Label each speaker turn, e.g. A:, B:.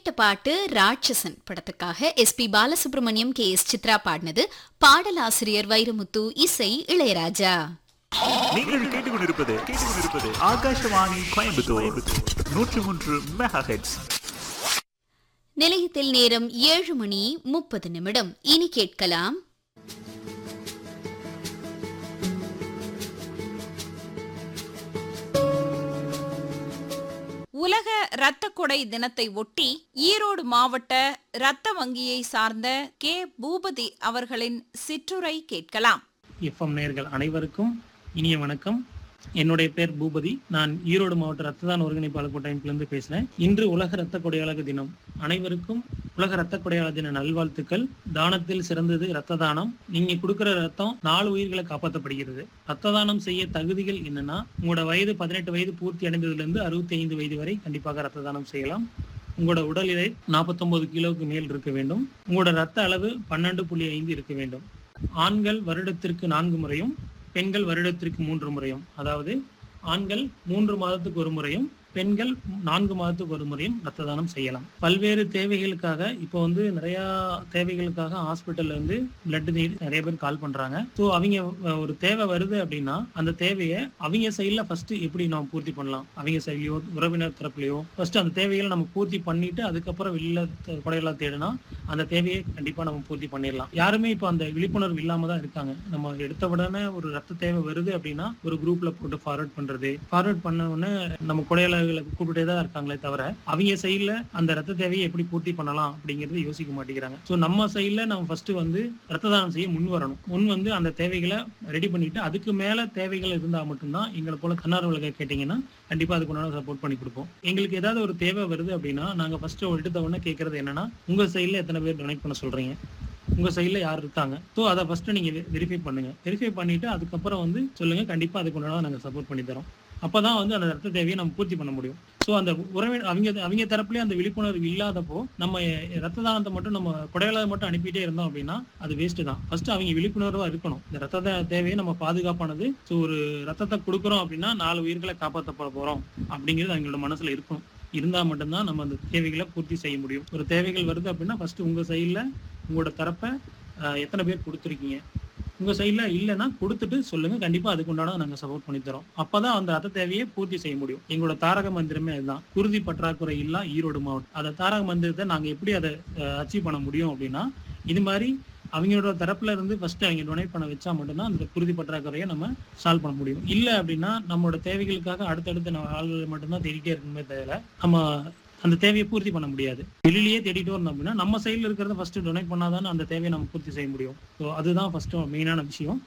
A: கேட்ட பாட்டு ராட்சசன் படத்துக்காக S P Balasubrahmanyam K S Chithra பாடினது பாடலாசிரியர் வைரமுத்து இசை இளையராஜா
B: நீங்கள் கேட்டுக்கொண்டிருப்பது கேட்டுக்கொண்டிருப்பது ஆகாஷவாணி கோயம்புத்தூர் நூற்றி மூன்று மெகா ஹெட்ஸ்
A: நிலையத்தில் நேரம் ஏழு மணி முப்பது நிமிடம் இனி கேட்கலாம்
C: உலக இரத்த கொடை தினத்தை ஒட்டி ஈரோடு மாவட்ட இரத்த வங்கியை சார்ந்த கே பூபதி அவர்களின் சிற்றுரை கேட்கலாம்
D: எஃப்எம் நேயர்கள் அனைவருக்கும் இனிய வணக்கம் என்னுடைய பேர் பூபதி நான் ஈரோடு மாவட்ட ரத்த தான ஒருங்கிணைப்பாளர் கூட்டமைப்பிலிருந்து பேசுறேன் இன்று உலக ரத்த கொடையாளர் தினம் அனைவருக்கும் உலக ரத்த கொடையாளர் தின நல்வாழ்த்துக்கள் தானத்தில் சிறந்தது ரத்த தானம் நீங்க கொடுக்கிற ரத்தம் நாலு உயிர்களை காப்பாற்றப்படுகிறது ரத்த தானம் செய்ய தகுதிகள் என்னன்னா உங்களோட வயது பதினெட்டு வயது பூர்த்தி அடைந்ததுல இருந்து அறுபத்தி ஐந்து வயது வரை கண்டிப்பாக ரத்த தானம் செய்யலாம் உங்களோட உடல் எடை 49 கிலோவுக்கு மேல் இருக்க வேண்டும் உங்களோட ரத்த அளவு பன்னெண்டு புள்ளி ஐந்து இருக்க வேண்டும் ஆண்கள் வருடத்திற்கு நான்கு முறையும் பெண்கள் வருடத்திற்கு மூன்று முறையும் அதாவது ஆண்கள் மூன்று மாதத்துக்கு ஒரு முறையும் பெண்கள் நான்கு மாதத்துக்கு ஒரு முறையும் ரத்த தானம் செய்யலாம் பல்வேறு தேவைகளுக்காக இப்போ வந்து நிறைய தேவைகளுக்காக ஹாஸ்பிட்டல்ல இருந்து பிளட் நீட் நிறைய பேர் கால் பண்றாங்க ஸோ அவங்க அஹ், ஒரு தேவை வருது அப்படின்னா அந்த தேவையை அவங்க சைட்ல ஃபர்ஸ்ட் எப்படி நம்ம பூர்த்தி பண்ணலாம் அவங்க சைட்லயோ உறவினர் தரப்புலையோ ஃபர்ஸ்ட் அந்த தேவைகளை நம்ம பூர்த்தி பண்ணிட்டு அதுக்கப்புறம் வெளியில த- கொடையெல்லாம் தேடினா அந்த தேவையை கண்டிப்பா நம்ம பூர்த்தி பண்ணிடலாம் யாருமே இப்போ அந்த விழிப்புணர்வு இல்லாம தான் இருக்காங்க நம்ம எடுத்த உடனே ஒரு ரத்த தேவை வருது அப்படின்னா ஒரு குரூப்ல போட்டு ஃபார்வர்ட் பண்றது ஃபார்வர்ட் பண்ண உடனே நம்ம கொடையாளர்களை கூப்பிட்டே தான் இருக்காங்களே தவிர அவங்க சைட்ல அந்த ரத்த தேவையை எப்படி பூர்த்தி பண்ணலாம் அப்படிங்கறது யோசிக்க மாட்டேங்கிறாங்க ஸோ நம்ம சைட்ல நம்ம ஃபர்ஸ்ட் வந்து ரத்த தானம் செய்ய முன் வரணும் முன் வந்து அந்த தேவைகளை ரெடி பண்ணிட்டு அதுக்கு மேல தேவைகள் இருந்தா மட்டும்தான் எங்களை போல தன்னார்வலர்கள் கேட்டீங்கன்னா கண்டிப்பா அதுக்கு உண்டான சப்போர்ட் பண்ணி கொடுப்போம் எங்களுக்கு ஏதாவது ஒரு தேவை வருது அப்படின்னா நாங்க ஃபர்ஸ்ட் எடுத்த உடனே கேட்கறது என்னன்னா உங்க சைட்ல எத்தனை பேர் டொனேட் பண்ண சொல்றீங்க உங்க சைட்ல யார் இருக்காங்க ஸோ அதை ஃபர்ஸ்ட் நீங்க வெரிஃபை பண்ணுங்க வெரிஃபை பண்ணிட்டு அதுக்கப்புறம் வந்து சொல்லுங்க கண்டிப்பா அதுக்கு உண்டான நாங்க சப்போர்ட் பண்ணி தரோம் அப்பதான் வந்து அந்த ரத்த தேவையை நம்ம பூர்த்தி பண்ண முடியும் ஸோ அந்த உறவினர் அவங்க அவங்க தரப்புலயே அந்த விழிப்புணர்வு இல்லாதப்போ நம்ம ரத்த தானத்தை மட்டும் நம்ம கொடையாளர் மட்டும் அனுப்பிட்டே இருந்தோம் அப்படின்னா அது வேஸ்ட் தான் ஃபர்ஸ்ட் அவங்க விழிப்புணர்வா இருக்கணும் இந்த ரத்த தே- தேவையை நம்ம பாதுகாப்பானது ஸோ ஒரு ரத்தத்தை கொடுக்குறோம் அப்படின்னா நாலு உயிர்களை காப்பாற்றப்பட போறோம் அப்படிங்கிறது அவங்களோட மனசுல இருக்கணும் இருந்தா மட்டும்தான் நம்ம அந்த தேவைகளை பூர்த்தி செய்ய முடியும் ஒரு தேவைகள் வருது அப்படின்னா ஃபர்ஸ்ட் உங்க சைட்ல உங்களோட தரப்பை அஹ், எத்தனை பேர் கொடுத்துருக்கீங்க உங்க சைட்ல இல்லைன்னா கொடுத்துட்டு சொல்லுங்க கண்டிப்பா அதுக்கு உண்டான நாங்க சப்போர்ட் பண்ணி தரோம் அப்பதான் அந்த ரத்த தேவையை பூர்த்தி செய்ய முடியும் எங்களோட தாரக மந்திரமே அதுதான் குருதி பற்றாக்குறை இல்லா ஈரோடு மாவட்டம் அந்த தாரக மந்திரத்தை நாங்க எப்படி அதை அச்சீவ் பண்ண முடியும் அப்படின்னா இது மாதிரி அவங்களோட தரப்புல இருந்து ஃபர்ஸ்ட் அவங்க டொனேட் பண்ண வச்சா மட்டும்தான் அந்த குருதி பற்றாக்குறையை நம்ம சால்வ் பண்ண முடியும் இல்ல அப்படின்னா நம்மளோட தேவைகளுக்காக அடுத்தடுத்து நம்ம ஆள்களை மட்டும்தான் தேடிட்டே இருக்கணுமே தவிர நம்ம அந்த தேவையை பூர்த்தி பண்ண முடியாது வெளியிலேயே தேடிட்டு வரணும் அப்படின்னா நம்ம சைடுல இருக்கிறத ஃபர்ஸ்ட் டொனேட் பண்ணாதானே அந்த தேவையை நம்ம பூர்த்தி செய்ய முடியும் ஸோ அதுதான் ஃபர்ஸ்ட் மெயினான விஷயம்